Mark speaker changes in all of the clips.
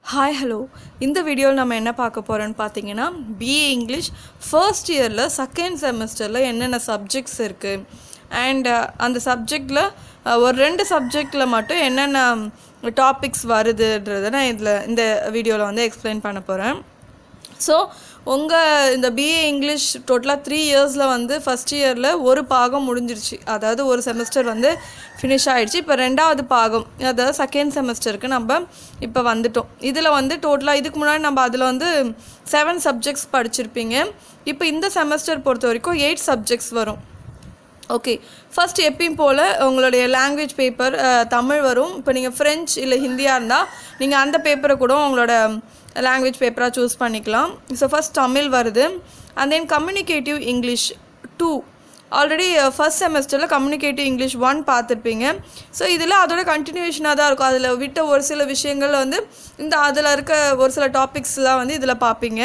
Speaker 1: hi hello இந்த வீடியோவில் நம்ம என்ன பார்க்க போகிறோன்னு பார்த்தீங்கன்னா பிஏ இங்கிலீஷ் ஃபர்ஸ்ட் இயரில் செகண்ட் செமஸ்டரில் என்னென்ன சப்ஜெக்ட்ஸ் இருக்குது அண்ட் அந்த சப்ஜெக்டில் ஒரு ரெண்டு சப்ஜெக்டில் மட்டும் என்னென்ன டாபிக்ஸ் வருதுன்றதை நான் இதில் இந்த வீடியோவில் வந்து எக்ஸ்பிளைன் பண்ண போகிறேன் ஸோ உங்கள் இந்த பிஏ இங்கிலீஷ் டோட்டலாக த்ரீ இயர்ஸில் வந்து ஃபஸ்ட் இயரில் ஒரு பாகம் முடிஞ்சிருச்சு அதாவது ஒரு செமஸ்டர் வந்து ஃபினிஷ் ஆகிடுச்சு இப்போ ரெண்டாவது பாகம் அதாவது செகண்ட் செமஸ்டருக்கு நம்ம இப்போ வந்துட்டோம் இதில் வந்து டோட்டலாக இதுக்கு முன்னாடி நம்ம அதில் வந்து செவன் சப்ஜெக்ட்ஸ் படிச்சிருப்பீங்க இப்போ இந்த செமஸ்டர் பொறுத்த வரைக்கும் எயிட் சப்ஜெக்ட்ஸ் வரும் ஓகே ஃபஸ்ட் எப்பயும் போல் உங்களுடைய லாங்குவேஜ் பேப்பர் தமிழ் வரும் இப்போ நீங்கள் ஃப்ரெஞ்ச் இல்லை ஹிந்தியாக இருந்தால் நீங்கள் அந்த பேப்பரை கூட உங்களோட லாங்குவேஜ் பேப்பராக சூஸ் பண்ணிக்கலாம் ஸோ ஃபஸ்ட் தமிழ் வருது and then communicative English two already first செமஸ்டரில் கம்யூனிகேட்டிவ் இங்கிலீஷ் ஒன் பார்த்துருப்பீங்க ஸோ இதில் அதோட கண்டினியூஷனாக தான் இருக்கும் அதில் விட்ட ஒரு சில விஷயங்கள் வந்து இந்த அதில் இருக்க ஒரு சில டாபிக்ஸ்லாம் வந்து இதில் பார்ப்பீங்க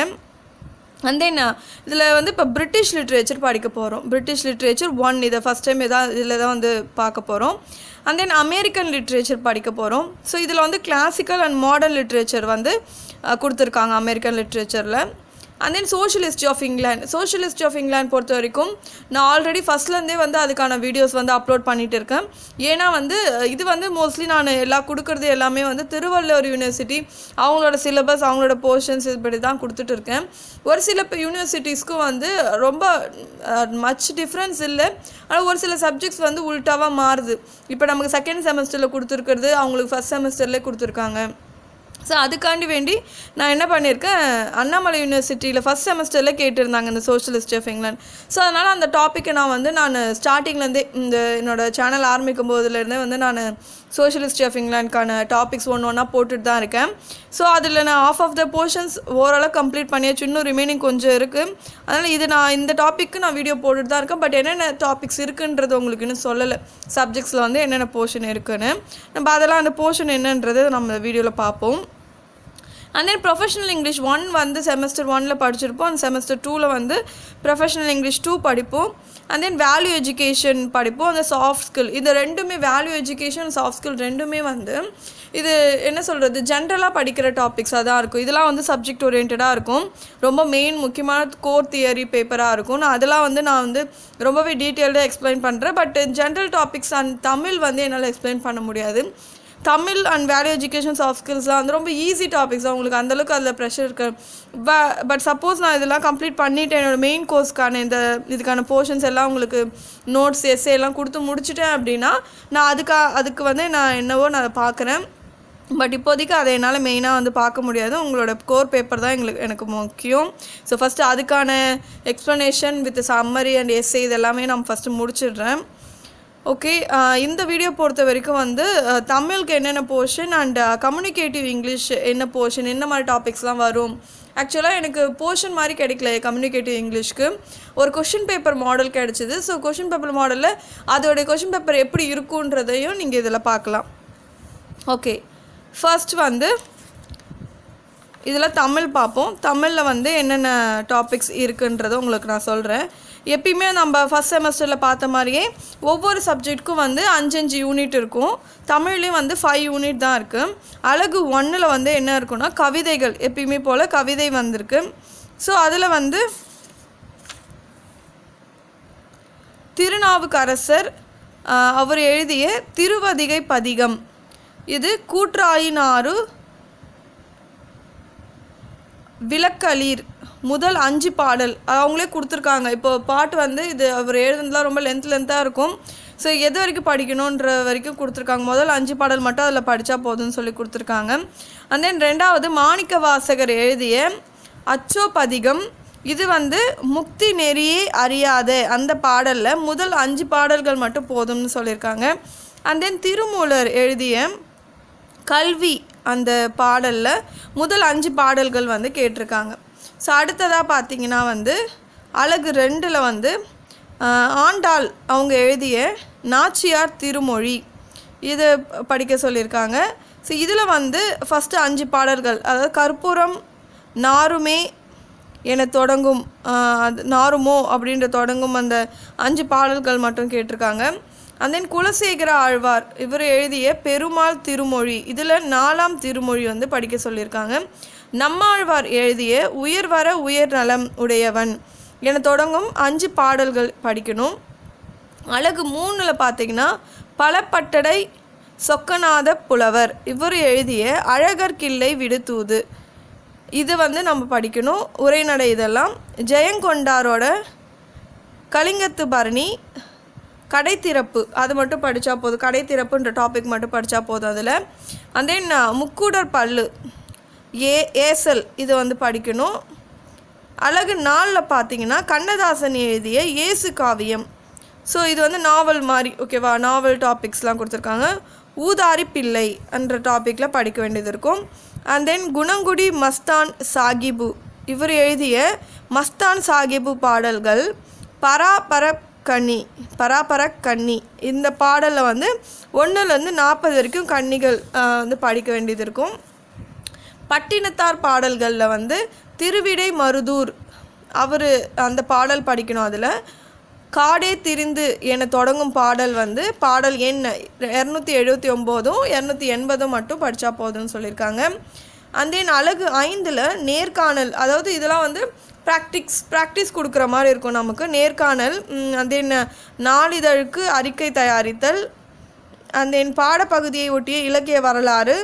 Speaker 1: அண்ட் தென் இதில் வந்து இப்போ பிரிட்டிஷ் லிட்ரேச்சர் படிக்க போகிறோம் பிரிட்டிஷ் லிட்ரேச்சர் ஒன் இதை ஃபஸ்ட் டைம் இதான் இதில் தான் வந்து பார்க்க போகிறோம் அண்ட் தென் அமெரிக்கன் லிட்ரேச்சர் படிக்க போகிறோம் ஸோ இதில் வந்து கிளாசிக்கல் அண்ட் மாடர்ன் லிட்ரேச்சர் வந்து கொடுத்துருக்காங்க அமெரிக்கன் லிட்ரேச்சரில் and then social history of England social history of England பொறுத்த வரைக்கும் நான் ஆல்ரெடி ஃபஸ்ட்லேருந்தே வந்து அதுக்கான வீடியோஸ் வந்து அப்லோட் பண்ணிகிட்டு இருக்கேன் ஏன்னா வந்து இது வந்து மோஸ்ட்லி நான் எல்லா கொடுக்குறது எல்லாமே வந்து திருவள்ளுவர் யூனிவர்சிட்டி அவங்களோட சிலபஸ் அவங்களோட போர்ஷன்ஸ் இப்படி தான் கொடுத்துட்டு இருக்கேன் ஒரு சில யூனிவர்சிட்டிஸ்க்கும் வந்து ரொம்ப மச் டிஃப்ரென்ஸ் இல்லை ஆனால் ஒரு சில சப்ஜெக்ட்ஸ் வந்து உல்ட்டாவாக மாறுது இப்போ நமக்கு செகண்ட் செமஸ்டரில் கொடுத்துருக்கிறது அவங்களுக்கு ஃபஸ்ட் செமஸ்டர்லேயே கொடுத்துருக்காங்க ஸோ அதுக்காண்டி வேண்டி நான் என்ன பண்ணியிருக்கேன் அண்ணாமலை யூனிவர்சிட்டியில் ஃபஸ்ட் செமஸ்டரில் கேட்டிருந்தாங்க இந்த social history of England so அதனால் அந்த டாப்பிக்கை நான் வந்து நான் ஸ்டார்டிங்லேருந்தே இந்த என்னோடய சேனல் ஆரம்பிக்கும் போதுலேருந்தே வந்து நான் சோஷியல் ஹிஸ்ட்ரி ஆஃப் இங்கிலாந்துக்கான டாபிக்ஸ் ஒன்று ஒன்றா போட்டுட்டு தான் இருக்கேன் ஸோ அதில் நான் ஆஃப் ஆஃப் த போர்ஷன்ஸ் ஓரளவு கம்ப்ளீட் பண்ணியாச்சு இன்னும் ரிமைனிங் கொஞ்சம் இருக்குது அதனால் இது நான் இந்த டாப்பிக்கு நான் வீடியோ போட்டுட்டு தான் இருக்கேன் பட் என்னென்ன டாபிக்ஸ் இருக்குன்றது உங்களுக்கு இன்னும் சொல்லலை சப்ஜெக்ட்ஸில் வந்து என்னென்ன போர்ஷன் இருக்குன்னு நம்ம அதெல்லாம் அந்த போர்ஷன் என்னன்றது நம்ம வீடியோவில் பார்ப்போம் and then professional English one வந்து செமஸ்டர் ஒனில் படிச்சிருப்போம் அந்த செமஸ்டர் டூவில் வந்து ப்ரொஃபஷனல் இங்கிலீஷ் டூ படிப்போம் அண்ட் தென் வேல்யூ எஜுகேஷன் படிப்போம் அந்த சாஃப்ட் ஸ்கில் இது ரெண்டுமே வேல்யூ எஜுகேஷன் சாஃப்ட் ஸ்கில் ரெண்டுமே வந்து இது என்ன சொல்கிறது ஜென்ரலாக படிக்கிற டாபிக்ஸாக தான் இருக்கும் இதெல்லாம் வந்து சப்ஜெக்ட் ஓரியன்டாக இருக்கும் ரொம்ப மெயின் முக்கியமான கோர் தியரி பேப்பராக இருக்கும் நான் அதெல்லாம் வந்து நான் வந்து ரொம்பவே டீட்டெயில்டாக எக்ஸ்பிளைன் பண்ணுறேன் but general topics and Tamil வந்து என்னால் எக்ஸ்பிளைன் பண்ண முடியாது Tamil and value education soft ஸ்கில்ஸ்லாம் வந்து ரொம்ப ஈஸி டாபிக்ஸ் உங்களுக்கு அந்தளவுக்கு அதில் ப்ரெஷர் இருக்கு ப பட் சப்போஸ் நான் இதெல்லாம் கம்ப்ளீட் பண்ணிவிட்டேன் என்னோடய மெயின் கோர்ஸ்க்கான இந்த இதுக்கான போர்ஷன்ஸ் எல்லாம் உங்களுக்கு நோட்ஸ் எஸ்ஏ எல்லாம் கொடுத்து முடிச்சிட்டேன் அப்படின்னா நான் அதுக்கா அதுக்கு வந்து நான் என்னவோ நான் அதை பார்க்குறேன் பட் இப்போதைக்கு அதை என்னால் மெயினாக வந்து பார்க்க முடியாது உங்களோட கோர் பேப்பர் தான் எங்களுக்கு எனக்கு முக்கியம் ஸோ ஃபஸ்ட்டு அதுக்கான explanation with summary and SA இது எல்லாமே நான் ஃபஸ்ட்டு முடிச்சிடுறேன் ஓகே இந்த வீடியோ பொறுத்த வரைக்கும் வந்து தமிழுக்கு என்னென்ன போர்ஷன் அண்ட் கம்யூனிகேட்டிவ் இங்கிலீஷ் என்ன போர்ஷன் என்ன மாதிரி டாபிக்ஸ்லாம் வரும் ஆக்சுவலாக எனக்கு போர்ஷன் மாதிரி கிடைக்கல கம்யூனிகேட்டிவ் இங்கிலீஷ்க்கு ஒரு கொஷின் பேப்பர் மாடல் கிடச்சிது ஸோ கொஷின் பேப்பர் மாடலில் அதோடைய கொஷின் பேப்பர் எப்படி இருக்குன்றதையும் நீங்கள் இதில் பார்க்கலாம் ஓகே ஃபர்ஸ்ட் வந்து இதில் தமிழ் பார்ப்போம் தமிழில் வந்து என்னென்ன டாபிக்ஸ் இருக்குன்றதை உங்களுக்கு நான் சொல்கிறேன் எப்பயுமே நம்ம ஃபஸ்ட் செமஸ்டரில் பார்த்த மாதிரியே ஒவ்வொரு சப்ஜெக்ட்டுக்கும் வந்து அஞ்சஞ்சு யூனிட் இருக்கும் தமிழ்லேயும் வந்து ஃபைவ் யூனிட் தான் இருக்குது அழகு ஒன்றில் வந்து என்ன இருக்குன்னா கவிதைகள் எப்பயுமே போல் கவிதை வந்திருக்கு ஸோ அதில் வந்து திருநாவுக்கரசர் அவர் எழுதிய திருவதிகை பதிகம் இது கூற்றாயினாறு விளக்களீர் முதல் அஞ்சு பாடல் அவங்களே கொடுத்துருக்காங்க இப்போ பாட்டு வந்து இது அவர் எழுதுனதுலாம் ரொம்ப லென்த் லென்த்தாக இருக்கும் ஸோ எது வரைக்கும் படிக்கணுன்ற வரைக்கும் கொடுத்துருக்காங்க முதல் அஞ்சு பாடல் மட்டும் அதில் படித்தா போதும்னு சொல்லி கொடுத்துருக்காங்க அண்ட் தென் ரெண்டாவது மாணிக்க வாசகர் எழுதிய அச்சோ பதிகம் இது வந்து முக்தி நெறியே அறியாத அந்த பாடலில் முதல் அஞ்சு பாடல்கள் மட்டும் போதும்னு சொல்லியிருக்காங்க அண்ட் தென் திருமூலர் எழுதிய கல்வி அந்த பாடலில் முதல் அஞ்சு பாடல்கள் வந்து கேட்டிருக்காங்க ஸோ அடுத்ததாக பார்த்தீங்கன்னா வந்து அழகு ரெண்டில் வந்து ஆண்டாள் அவங்க எழுதிய நாச்சியார் திருமொழி இது படிக்க சொல்லியிருக்காங்க ஸோ இதில் வந்து ஃபஸ்ட்டு அஞ்சு பாடல்கள் அதாவது கற்பூரம் நாருமே என தொடங்கும் அது நாருமோ அப்படின்ற தொடங்கும் அந்த அஞ்சு பாடல்கள் மட்டும் கேட்டிருக்காங்க and then குலசேகர ஆழ்வார் இவர் எழுதிய பெருமாள் திருமொழி இதில் நாலாம் திருமொழி வந்து படிக்க சொல்லியிருக்காங்க நம்மாழ்வார் எழுதிய உயர் வர உயர் நலம் உடையவன் என தொடங்கும் அஞ்சு பாடல்கள் படிக்கணும் அழகு மூணில் பார்த்தீங்கன்னா பலப்பட்டடை சொக்கநாத புலவர் இவர் எழுதிய அழகர் கிள்ளை விடுதூது இது வந்து நம்ம படிக்கணும் உரைநடை இதெல்லாம் ஜெயங்கொண்டாரோட கலிங்கத்து பரணி கடை திறப்பு அது மட்டும் படித்தா போதும் கடை திறப்புன்ற டாபிக் மட்டும் படித்தா போதும் அதில் and then uh, முக்கூடர் பல்லு ஏ ஏசல் இது வந்து படிக்கணும் அழகு நாளில் பார்த்தீங்கன்னா கண்ணதாசன் எழுதிய இயேசு காவியம் ஸோ இது வந்து நாவல் மாதிரி ஓகேவா நாவல் டாபிக்ஸ்லாம் கொடுத்துருக்காங்க ஊதாரி பிள்ளை என்ற டாப்பிக்கில் படிக்க வேண்டியது இருக்கும் அண்ட் தென் குணங்குடி மஸ்தான் சாகிபு இவர் எழுதிய மஸ்தான் சாகிபு பாடல்கள் பராபர கன்னி பராபர கன்னி இந்த பாடலில் வந்து ஒன்றுலேருந்து நாற்பது வரைக்கும் கன்னிகள் ஆஹ், வந்து படிக்க வேண்டியது இருக்கும் பட்டினத்தார் பாடல்களில் வந்து திருவிடை மருதூர் அவர் அந்த பாடல் படிக்கணும் அதில் காடே திரிந்து என தொடங்கும் பாடல் வந்து பாடல் எண் இரநூத்தி எழுபத்தி ஒம்போதும் இரநூத்தி எண்பதும் மட்டும் படித்தா போதும்னு சொல்லியிருக்காங்க அந்த அழகு ஐந்தில் நேர்காணல் அதாவது இதெல்லாம் வந்து ப்ராக்டிக்ஸ் ப்ராக்டிஸ் கொடுக்குற மாதிரி இருக்கும் நமக்கு நேர்காணல் அந்த நாளிதழுக்கு அறிக்கை தயாரித்தல் அந்த என் பாடப்பகுதியை ஒட்டிய இலக்கிய வரலாறு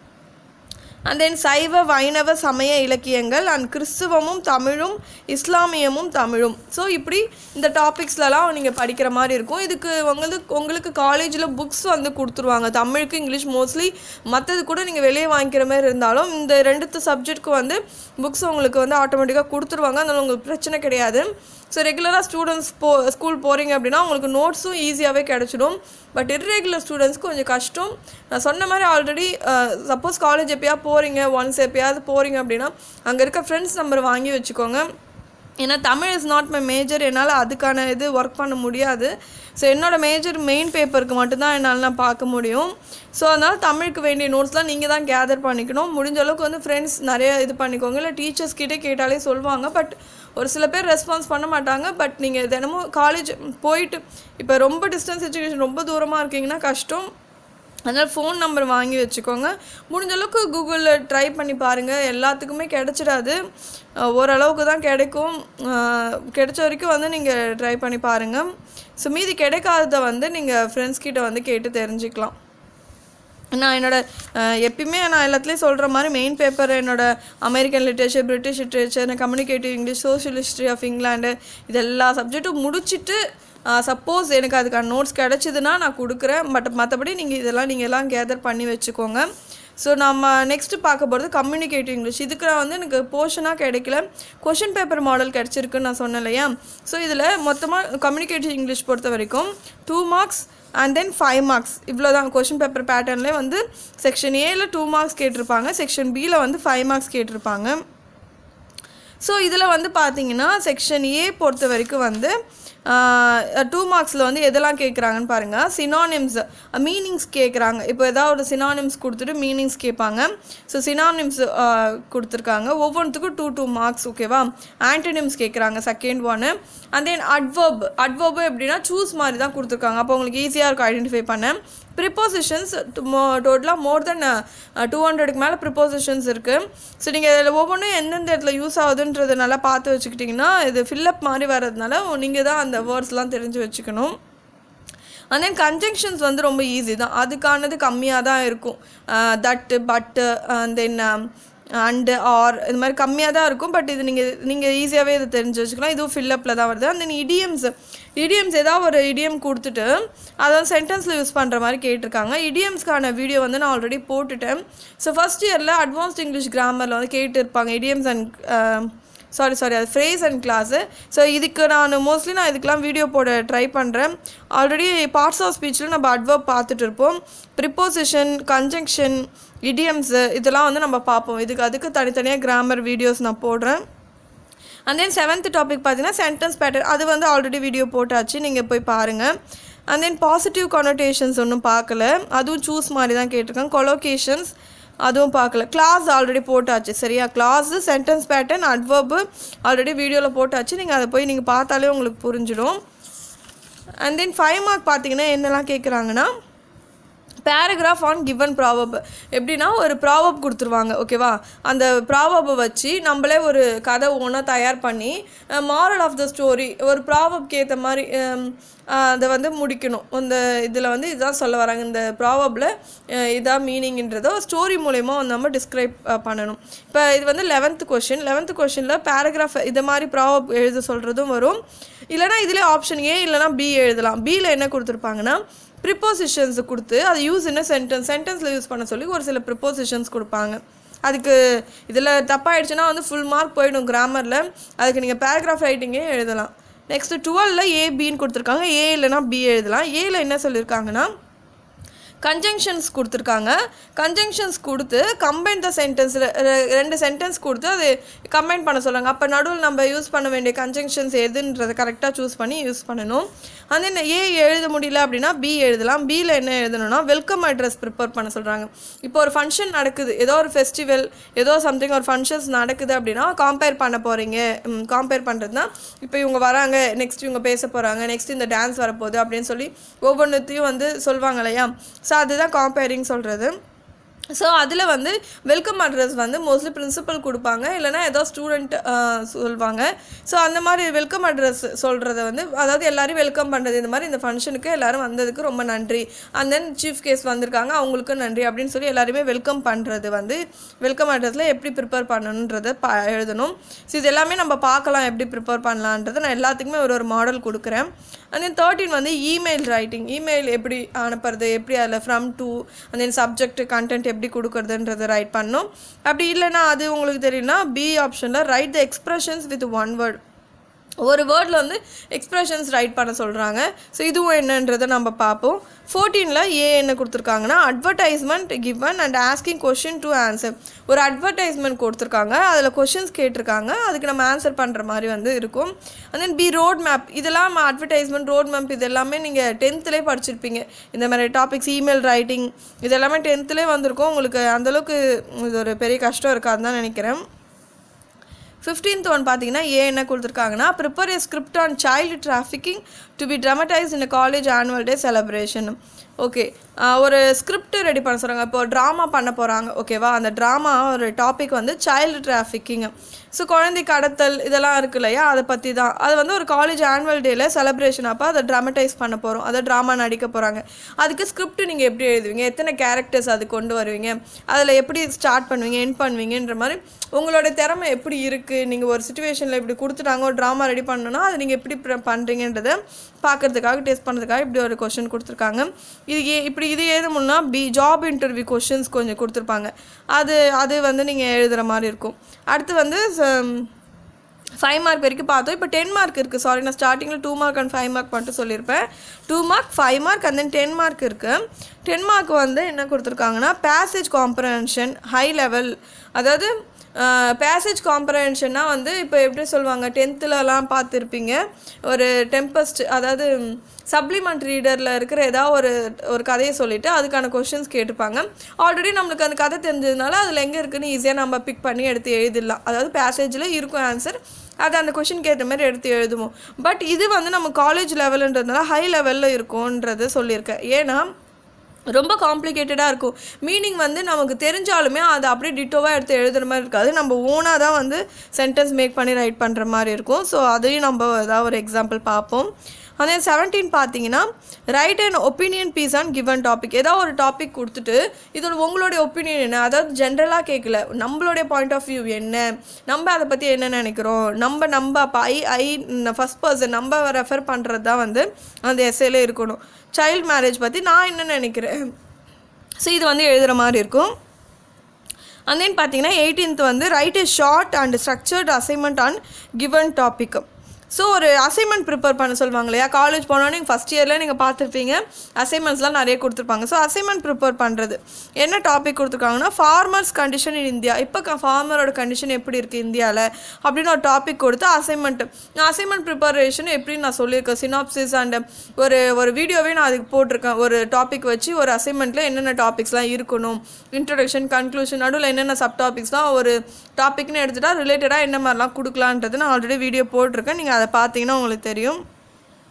Speaker 1: அண்ட் தென் சைவ வைணவ சமய இலக்கியங்கள் அண்ட் கிறிஸ்துவமும் தமிழும் இஸ்லாமியமும் தமிழும் ஸோ இப்படி இந்த டாபிக்ஸ்லலாம் நீங்கள் படிக்கிற மாதிரி இருக்கும் இதுக்கு உங்களுக்கு உங்களுக்கு காலேஜில் புக்ஸ் வந்து கொடுத்துருவாங்க தமிழுக்கு இங்கிலீஷ் மோஸ்ட்லி மற்றது கூட நீங்கள் வெளியே வாங்கிக்கிற மாதிரி இருந்தாலும் இந்த ரெண்டுத்து சப்ஜெக்ட்க்கு வந்து புக்ஸ் உங்களுக்கு வந்து ஆட்டோமேட்டிக்காக கொடுத்துருவாங்க அதனால உங்களுக்கு பிரச்சனை கிடையாது ஸோ ரெகுலராக ஸ்டூடெண்ட்ஸ் போ ஸ்கூல் போகிறீங்க அப்படின்னா உங்களுக்கு நோட்ஸும் ஈஸியாகவே கிடச்சிடும் பட் இர்ரெகுலர் ஸ்டூடெண்ட்ஸ்க்கு கொஞ்சம் கஷ்டம் நான் சொன்ன மாதிரி ஆல்ரெடி சப்போஸ் காலேஜ் எப்பயா போகிறீங்க ஒன்ஸ் எப்பயாவது போகிறீங்க அப்படின்னா அங்கே இருக்க ஃப்ரெண்ட்ஸ் நம்பர் வாங்கி வச்சுக்கோங்க ஏன்னா Tamil is not my major என்னால் அதுக்கான இது ஒர்க் பண்ண முடியாது ஸோ என்னோட மேஜர் மெயின் பேப்பருக்கு மட்டும்தான் என்னால் நான் பார்க்க முடியும் ஸோ அதனால் தமிழுக்கு வேண்டிய நோட்ஸ்லாம் நீங்கள் தான் கேதர் பண்ணிக்கணும் முடிஞ்ச அளவுக்கு வந்து ஃப்ரெண்ட்ஸ் நிறைய இது பண்ணிக்கோங்க இல்லை டீச்சர்ஸ் கிட்டே கேட்டாலே சொல்லுவாங்க பட் ஒரு சில பேர் ரெஸ்பான்ஸ் பண்ண மாட்டாங்க பட் நீங்கள் தினமும் காலேஜ் போயிட்டு இப்போ ரொம்ப டிஸ்டன்ஸ் எஜுகேஷன் ரொம்ப தூரமாக இருக்கீங்கன்னா கஷ்டம் அதனால் ஃபோன் நம்பர் வாங்கி வச்சுக்கோங்க முடிஞ்ச அளவுக்கு கூகுளில் ட்ரை பண்ணி பாருங்கள் எல்லாத்துக்குமே கிடைச்சிடாது அஹ் ஓரளவுக்கு தான் கிடைக்கும் அஹ் கிடைச்ச வரைக்கும் வந்து நீங்கள் ட்ரை பண்ணி பாருங்கள் ஸோ மீதி கிடைக்காததை வந்து நீங்கள் ஃப்ரெண்ட்ஸ் கிட்ட வந்து கேட்டு தெரிஞ்சுக்கலாம் நான் என்னோட அஹ், எப்பயுமே நான் எல்லாத்துலேயும் சொல்கிற மாதிரி மெயின் பேப்பர் என்னோட American literature British literature communicative English social history of England இது எல்லா சப்ஜெக்ட்டும் முடிச்சுட்டு சப்போஸ் எனக்கு அதுக்கான நோட்ஸ் கிடச்சிதுன்னா நான் கொடுக்குறேன் பட் மற்றபடி நீங்கள் இதெல்லாம் நீங்கள் எல்லாம் கேதர் பண்ணி வச்சுக்கோங்க ஸோ நம்ம நெக்ஸ்ட்டு பார்க்க போகிறது கம்யூனிகேட்டிவ் இங்கிலீஷ் இதுக்கு நான் வந்து எனக்கு போர்ஷனாக கிடைக்கல கொஷின் பேப்பர் மாடல் கிடச்சிருக்குன்னு நான் சொன்னேன் இல்லையா ஸோ இதில் மொத்தமாக கம்யூனிகேட்டிவ் இங்கிலீஷ் பொறுத்த வரைக்கும் two marks and then five marks இவ்வளோ தான் கொஷின் பேப்பர் பேட்டர்ன்லேயே வந்து செக்ஷன் ஏல டூ மார்க்ஸ் கேட்டிருப்பாங்க செக்ஷன் பியில் வந்து ஃபைவ் மார்க்ஸ் கேட்டிருப்பாங்க ஸோ இதில் வந்து பார்த்தீங்கன்னா செக்ஷன் ஏ பொறுத்த வரைக்கும் வந்து டூ மார்க்ஸில் வந்து எதெல்லாம் கேட்குறாங்கன்னு பாருங்கள் சினானிம்ஸ் மீனிங்ஸ் கேட்குறாங்க இப்போ ஏதாவது ஒரு சினானிம்ஸ் கொடுத்துட்டு மீனிங்ஸ் கேட்பாங்க ஸோ சினானிம்ஸ் கொடுத்துருக்காங்க ஒவ்வொன்றுத்துக்கும் டூ டூ மார்க்ஸ் ஓகேவா ஆன்டனிம்ஸ் கேட்குறாங்க செகண்ட் ஒன்று அண்ட் தென் அட்வர்ப் அட்வர்பு எப்படின்னா சூஸ் மாதிரி தான் கொடுத்துருக்காங்க அப்போ உங்களுக்கு ஈஸியாக இருக்கும் ஐடென்டிஃபை பண்ண ப்ரிப்போசிஷன்ஸ் டோட்டலாக மோர் தென் டூ ஹண்ட்ரடுக்கு மேலே ப்ரிப்போசிஷன்ஸ் இருக்குது ஸோ நீங்கள் இதில் ஒவ்வொன்றும் எந்தெந்த இடத்துல யூஸ் ஆகுதுன்றது நல்லா பார்த்து வச்சுக்கிட்டிங்கன்னா இது ஃபில்லப் மாதிரி வர்றதுனால நீங்கள் தான் அந்த வேர்ட்ஸ்லாம் தெரிஞ்சு வச்சுக்கணும் அண்ட் தென் கன்ஜங்ஷன்ஸ் வந்து ரொம்ப ஈஸி தான் அதுக்கானது கம்மியாக தான் இருக்கும் தட்டு பட்டு அண்ட் தென் அண்டு ஆர் இது மாதிரி கம்மியாக தான் இருக்கும் பட் இது நீங்கள் நீங்கள் ஈஸியாகவே இதை தெரிஞ்சு வச்சுக்கலாம் இதுவும் ஃபில்லப்பில் தான் வருது அண்ட் தென் இடியம்ஸ் இடியம்ஸ் ஏதாவது ஒரு இடியம் கொடுத்துட்டு அதை வந்து சென்டென்ஸில் யூஸ் பண்ணுற மாதிரி கேட்டிருக்காங்க இடியம்ஸ்க்கான வீடியோ வந்து நான் ஆல்ரெடி போட்டுட்டேன் ஸோ ஃபஸ்ட் இயரில் அட்வான்ஸ்ட் இங்கிலீஷ் கிராமரில் வந்து கேட்டிருப்பாங்க இடியம்ஸ் அண்ட் சாரி சாரி அது ஃப்ரேஸ் அண்ட் கிளாஸு ஸோ இதுக்கு நான் மோஸ்ட்லி நான் இதுக்கெலாம் வீடியோ போட ட்ரை பண்ணுறேன் ஆல்ரெடி பார்ட்ஸ் ஆஃப் ஸ்பீச்சில் நம்ம அட்வர்ப் பார்த்துட்டு இருப்போம் ப்ரிப்போசிஷன் கன்ஜங்ஷன் இடியம்ஸு இதெல்லாம் வந்து நம்ம பார்ப்போம் இதுக்கு அதுக்கு தனித்தனியாக கிராமர் வீடியோஸ் நான் போடுறேன் அண்ட் தென் செவன்த் டாபிக் பார்த்தீங்கன்னா சென்டென்ஸ் பேட்டர்ன் அது வந்து ஆல்ரெடி வீடியோ போட்டாச்சு நீங்கள் போய் பாருங்கள் அண்ட் தென் பாசிட்டிவ் கொனோட்டேஷன்ஸ் ஒன்றும் பார்க்கல அதுவும் சூஸ் மாதிரி தான் கேட்டிருக்காங்க கொலோகேஷன்ஸ் அதுவும் பார்க்கல கிளாஸ் ஆல்ரெடி போட்டாச்சு சரியா clause sentence pattern adverb already வீடியோவில் போட்டாச்சு நீங்கள் அதை போய் நீங்கள் பார்த்தாலே உங்களுக்கு புரிஞ்சிடும் அண்ட் தென் ஃபைவ் மார்க் பார்த்தீங்கன்னா என்னெல்லாம் கேட்குறாங்கன்னா பேராகிராஃப் ஆன் கிவன் ப்ராவப் எப்படின்னா ஒரு ப்ராவப் கொடுத்துருவாங்க ஓகேவா அந்த ப்ராவப்பை வச்சு நம்மளே ஒரு கதை ஒன்றா தயார் பண்ணி மாரல் ஆஃப் த ஸ்டோரி ஒரு ப்ராவப்க்கு ஏற்ற மாதிரி ஹம், அஹ், அதை வந்து முடிக்கணும் இந்த இதில் வந்து இதுதான் சொல்ல வராங்க இந்த ப்ராவப்பில் இதான் மீனிங்ன்றதை ஸ்டோரி மூலயமா வந்து நம்ம டிஸ்கிரைப் பண்ணணும் இப்போ இது வந்து லெவன்த் கொஷின் லெவன்த் கொஷினில் பேராகிராஃப் இது மாதிரி ப்ராவப் எழுத சொல்கிறதும் வரும் இல்லைனா இதிலே ஆப்ஷன் ஏ இல்லைனா பி எழுதலாம் பியில் என்ன கொடுத்துருப்பாங்கன்னா ப்ரிப்போசிஷன்ஸ் கொடுத்து அதை யூஸ் என்ன சென்டென்ஸ் சென்டென்ஸில் யூஸ் பண்ண சொல்லி ஒரு சில ப்ரிப்போசிஷன்ஸ் கொடுப்பாங்க அதுக்கு இதில் தப்பாயிடுச்சுன்னா வந்து ஃபுல் மார்க் போயிடும் கிராமரில் அதுக்கு நீங்கள் பேராகிராஃப் ரைட்டிங்கே எழுதலாம் நெக்ஸ்ட்டு டுவெலில் ஏ பின்னு கொடுத்துருக்காங்க ஏ இல்லைனா பி எழுதலாம் ஏல என்ன சொல்லியிருக்காங்கன்னா கன்ஜங்ஷன்ஸ் கொடுத்துருக்காங்க கன்ஜங்ஷன்ஸ் கொடுத்து கம்பைன் த சென்டென்ஸில் ரெண்டு சென்டென்ஸ் கொடுத்து அது கம்பைன் பண்ண சொல்கிறாங்க அப்போ நடுவில் நம்ம யூஸ் பண்ண வேண்டிய கன்ஜங்ஷன்ஸ் எதுன்றதை கரெக்டாக சூஸ் பண்ணி யூஸ் பண்ணணும் அந்த என்ன ஏ எழுத முடியல அப்படின்னா பி எழுதலாம் பியில் என்ன எழுதணும்னா வெல்கம் அட்ரஸ் ப்ரிப்பேர் பண்ண சொல்கிறாங்க இப்போ ஒரு ஃபங்க்ஷன் நடக்குது ஏதோ ஒரு ஃபெஸ்டிவல் ஏதோ சம்திங் ஒரு ஃபங்க்ஷன்ஸ் நடக்குது அப்படின்னா காம்பேர் பண்ண போகிறீங்க காம்பேர் பண்ணுறதுனா இப்போ இவங்க வராங்க நெக்ஸ்ட் இவங்க பேச போகிறாங்க நெக்ஸ்ட் இந்த டான்ஸ் வரப்போகுது அப்படின்னு சொல்லி ஒவ்வொன்றுத்தையும் வந்து சொல்லுவாங்க இல்லையா ஸோ அதுதான் காம்பேரிங் சொல்கிறது ஸோ அதில் வந்து வெல்கம் அட்ரஸ் வந்து மோஸ்ட்லி பிரின்சிபல் கொடுப்பாங்க இல்லைனா ஏதோ ஸ்டூடெண்ட் சொல்லுவாங்க ஸோ அந்த மாதிரி வெல்கம் அட்ரஸ் சொல்கிறத வந்து அதாவது எல்லாரையும் வெல்கம் பண்ணுறது இந்த மாதிரி இந்த ஃபங்க்ஷனுக்கு எல்லாரும் வந்ததுக்கு ரொம்ப நன்றி அண்ட் தென் சீஃப் கேஸ் வந்திருக்காங்க அவங்களுக்கும் நன்றி அப்படின்னு சொல்லி எல்லாருமே வெல்கம் பண்ணுறது வந்து வெல்கம் அட்ரஸில் எப்படி ப்ரிப்பேர் பண்ணணுன்றதை பா எழுதணும் ஸோ இது எல்லாமே நம்ம பார்க்கலாம் எப்படி ப்ரிப்பேர் பண்ணலான்றதை நான் எல்லாத்துக்குமே ஒரு ஒரு மாடல் கொடுக்குறேன் அண்ட் தென் தேர்ட்டின் வந்து இமெயில் ரைட்டிங் இமெயில் எப்படி அனுப்புறது எப்படி அதில் from to and then subject content எப்படி கொடுக்குறதுன்றதை ரைட் பண்ணணும் அப்படி இல்லைன்னா அது உங்களுக்கு தெரியும்னா பி ஆப்ஷனில் write the expressions with one word ஒரு வேர்டில் வந்து எக்ஸ்பிரஷன்ஸ் ரைட் பண்ண சொல்கிறாங்க ஸோ இதுவும் என்னன்றதை நம்ம பார்ப்போம் ஃபோர்டீனில் ஏ என்ன கொடுத்துருக்காங்கன்னா advertisement given and asking question to answer ஒரு அட்வர்டைஸ்மெண்ட் கொடுத்துருக்காங்க அதில் கொஷின்ஸ் கேட்டிருக்காங்க அதுக்கு நம்ம ஆன்சர் பண்ணுற மாதிரி வந்து இருக்கும் and then B road map இதெல்லாம் அட்வர்டைஸ்மெண்ட் ரோட் மேப் இது எல்லாமே நீங்கள் டென்த்துலேயே படிச்சிருப்பீங்க இந்த மாதிரி டாபிக்ஸ் இமெயில் ரைட்டிங் இது எல்லாமே டென்த்துலேயே வந்திருக்கும் உங்களுக்கு அந்தளவுக்கு இது ஒரு பெரிய கஷ்டம் இருக்காதுன்னு தான் நினைக்கிறேன் ஃபிஃப்டீன்த் ஒன் பார்த்தீங்கன்னா ஏ என்ன கொடுத்துருக்காங்கன்னா prepare a script on child trafficking to be dramatize in college annual day celebration okay ஒரு ஸ்கிரிப்ட் ரெடி பண்ண சொல்கிறாங்க இப்போ ட்ராமா பண்ண போகிறாங்க ஓகேவா அந்த ட்ராமா ஒரு டாபிக் வந்து சைல்டு டிராஃபிக்கிங் ஸோ குழந்தை கடத்தல் இதெல்லாம் இருக்கு இல்லையா அதை பற்றி தான் அது வந்து ஒரு காலேஜ் ஆனுவல் டேயில் செலிப்ரேஷன் அப்போ அதை ட்ராமடைஸ் பண்ண போகிறோம் அதை ட்ராமா நடிக்க போகிறாங்க அதுக்கு ஸ்கிரிப்ட் நீங்கள் எப்படி எழுதுவீங்க எத்தனை கேரக்டர்ஸ் அது கொண்டு வருவீங்க அதில் எப்படி ஸ்டார்ட் பண்ணுவீங்க என் பண்ணுவீங்கன்ற மாதிரி உங்களோட திறமை எப்படி இருக்குது நீங்கள் ஒரு சுச்சுவேஷனில் இப்படி கொடுத்துட்டாங்க ஒரு ட்ராமா ரெடி பண்ணணும்னா அதை நீங்கள் எப்படி பண்ணுறீங்கன்றதை பார்க்கறதுக்காக டெஸ்ட் பண்ணுறதுக்காக இப்படி ஒரு கொஷின் கொடுத்துருக்காங்க இது ஏ இப்படி இது எழுதணும்னா பி ஜாப் இன்டர்வியூ கொஷின்ஸ் கொஞ்சம் கொடுத்துருப்பாங்க அது அது வந்து நீங்கள் எழுதுகிற மாதிரி இருக்கும் அடுத்து வந்து ஃபைவ் மார்க் வரைக்கும் பார்த்தோம் இப்போ டென் மார்க் இருக்குது சாரி நான் ஸ்டார்டிங்கில் two mark and five mark மட்டும் சொல்லியிருப்பேன் two mark five mark and then ten mark இருக்குது டென் மார்க் வந்து என்ன கொடுத்துருக்காங்கன்னா பேசேஜ் காம்ப்ரஹென்ஷன் ஹை லெவல் அதாவது பேசேஜ் காம்ப்ரஹென்ஷன்னா வந்து இப்போ எப்படி சொல்லுவாங்க டென்த்துலலாம் பார்த்துருப்பீங்க ஒரு டெம்பஸ்ட் அதாவது சப்ளிமெண்ட் ரீடரில் இருக்கிற ஏதாவது ஒரு ஒரு கதையை சொல்லிவிட்டு அதுக்கான கொஷின்ஸ் கேட்டுப்பாங்க ஆல்ரெடி நம்மளுக்கு அந்த கதை தெரிஞ்சதுனால அதில் எங்கே இருக்குன்னு ஈஸியாக நம்ம பிக் பண்ணி எடுத்து எழுதிடலாம் அதாவது பேசேஜில் இருக்கும் ஆன்சர் அது அந்த கொஷினுக்கு ஏற்ற மாதிரி எடுத்து எழுதுவோம் பட் இது வந்து நம்ம காலேஜ் லெவலுன்றதுனால ஹை லெவலில் இருக்கும்ன்றது சொல்லியிருக்கேன் ஏன்னா ரொம்ப காம்ப்ளிகேட்டடாக இருக்கும் மீனிங் வந்து நமக்கு தெரிஞ்சாலுமே அதை அப்படியே டிட்டோவாக எடுத்து எழுதுகிற மாதிரி இருக்காது நம்ம ஓனாக தான் வந்து சென்டென்ஸ் மேக் பண்ணி ரைட் பண்ணுற மாதிரி இருக்கும் ஸோ அதையும் நம்ம ஏதாவது ஒரு எக்ஸாம்பிள் பார்ப்போம் அதே செவன்டீன் பார்த்தீங்கன்னா write and opinion piece on given topic ஏதாவது ஒரு டாபிக் கொடுத்துட்டு இதோட உங்களுடைய ஒப்பீனியன் என்ன அதாவது ஜென்ரலாக கேட்கல நம்மளுடைய பாயிண்ட் ஆஃப் வியூ என்ன நம்ம அதை பற்றி என்ன நினைக்கிறோம் நம்ம நம்ம அப்போ ஐ ஐ ஃபஸ்ட் பர்சன் நம்ம ரெஃபர் பண்ணுறது தான் வந்து அந்த எஸ்ஏல இருக்கணும் சைல்ட் மேரேஜ் பற்றி நான் என்ன நினைக்கிறேன் ஸோ இது வந்து எழுதுகிற மாதிரி இருக்கும் அண்ட் தென் பார்த்தீங்கன்னா எயிட்டீன்த் வந்து write is short and structured assignment on given topic so ஒரு அசைன்மெண்ட் ப்ரிப்பேர் பண்ண சொல்லுவாங்க இல்லையா காலேஜ் போனோன்னே ஃபஸ்ட் இயரில் நீங்கள் பார்த்துருப்பீங்க அசைன்மெண்ட்ஸ்லாம் நிறைய கொடுத்துருப்பாங்க ஸோ அசைன்மெண்ட் ப்ரிப்பேர் பண்ணுறது என்ன டாபிக் கொடுத்துருக்காங்கன்னா ஃபார்மர்ஸ் கண்டிஷன் இன் இந்தியா இப்போ ஃபார்மரோட கண்டிஷன் எப்படி இருக்குது இந்தியாவில் அப்படின்னு ஒரு டாபிக் கொடுத்து அசைன்மெண்ட் நான் அசைன்மெண்ட் ப்ரிப்பரேஷன் எப்படி நான் சொல்லியிருக்கேன் சினாப்சிஸ் அண்ட் ஒரு ஒரு வீடியோவே நான் அதுக்கு போட்டிருக்கேன் ஒரு டாபிக் வச்சு ஒரு அசைன்மெண்ட்டில் என்னென்ன டாபிக்ஸ்லாம் இருக்கணும் இன்ட்ரடக்ஷன் கன்க்ளூஷன் நடுவில் என்னென்ன சப் டாபிக்ஸ்லாம் ஒரு டாபிக்னு எடுத்துட்டா ரிலேட்டடாக என்ன மாதிரிலாம் கொடுக்கலான்றது நான் ஆல்ரெடி வீடியோ போட்டிருக்கேன் நீங்கள் அதை பார்த்தீங்கன்னா உங்களுக்கு தெரியும்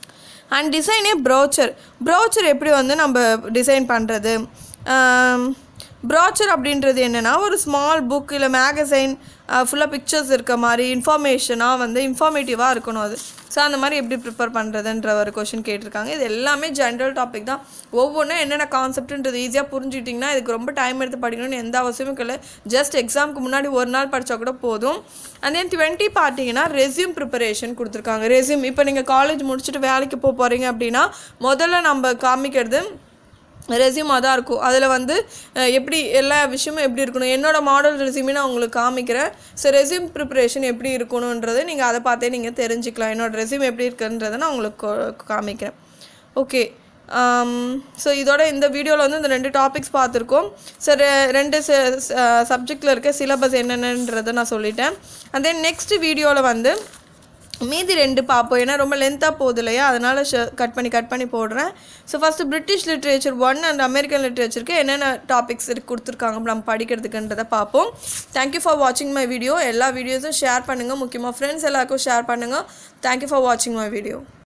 Speaker 1: அண்ட் டிசைனே ப்ரௌச்சர் ப்ரௌச்சர் எப்படி வந்து நம்ம டிசைன் பண்ணுறது ப்ராச்சர் அப்படின்றது என்னென்னா ஒரு ஸ்மால் புக் இல்லை மேகசைன் ஃபுல்லாக பிக்சர்ஸ் இருக்க மாதிரி இன்ஃபர்மேஷனாக வந்து இன்ஃபார்மேட்டிவாக இருக்கணும் அது ஸோ அந்த மாதிரி எப்படி ப்ரிப்பேர் பண்ணுறதுன்ற ஒரு கொஷின் கேட்டிருக்காங்க இது எல்லாமே ஜென்ரல் டாபிக் தான் ஒவ்வொன்றும் என்னென்ன கான்செப்ட்ன்றது ஈஸியாக புரிஞ்சுட்டிங்கன்னா இதுக்கு ரொம்ப டைம் எடுத்து படிக்கணும்னு எந்த அவசியமும் இல்லை ஜஸ்ட் எக்ஸாமுக்கு முன்னாடி ஒரு நாள் படித்தா கூட போதும் அண்ட் தென் டுவெண்ட்டி பார்த்தீங்கன்னா ரெஸ்யூம் ப்ரிப்பரேஷன் கொடுத்துருக்காங்க ரெஸ்யூம் இப்போ நீங்கள் காலேஜ் முடிச்சுட்டு வேலைக்கு போக போகிறீங்க அப்படின்னா முதல்ல நம்ம காமிக்கிறது ரெஸ்யூமாக தான் இருக்கும் அதில் வந்து அஹ், எப்படி எல்லா விஷயமும் எப்படி இருக்கணும் என்னோட மாடல் ரெஸ்யூமே நான் உங்களுக்கு காமிக்கிறேன் ஸோ ரெஸ்யூம் ப்ரிப்பரேஷன் எப்படி இருக்கணுன்றது நீங்கள் அதை பார்த்தே நீங்கள் தெரிஞ்சுக்கலாம் என்னோட ரெஸ்யூம் எப்படி இருக்குன்றதை நான் உங்களுக்கு கோ- காமிக்கிறேன் ஓகே ஸோ இதோட இந்த வீடியோவில் வந்து இந்த ரெண்டு டாபிக்ஸ் பார்த்துருக்கோம் ஸோ ரெண்டு சப்ஜெக்டில் இருக்க சிலபஸ் என்னென்னன்றதை நான் சொல்லிட்டேன் அண்ட் தென் நெக்ஸ்ட் வீடியோவில் வந்து மீதி ரெண்டு பார்ப்போம் ஏன்னா ரொம்ப லென்த்தாக போகுது இல்லையா அதனால் கட் பண்ணி கட் பண்ணி போடுறேன் so first British literature one and American லிட்ரேச்சருக்கு என்னென்ன டாபிக்ஸ் இருக்கு கொடுத்துருக்காங்க நம்ம படிக்கிறதுக்குன்றதை பார்ப்போம் தேங்க்யூ ஃபார் வாட்சிங் மை வீடியோ எல்லா வீடியோஸும் ஷேர் பண்ணுங்கள் முக்கியமாக ஃப்ரெண்ட்ஸ் எல்லாருக்கும் ஷேர் பண்ணுங்கள் தேங்க்யூ ஃபார் வாட்சிங் மை வீடியோ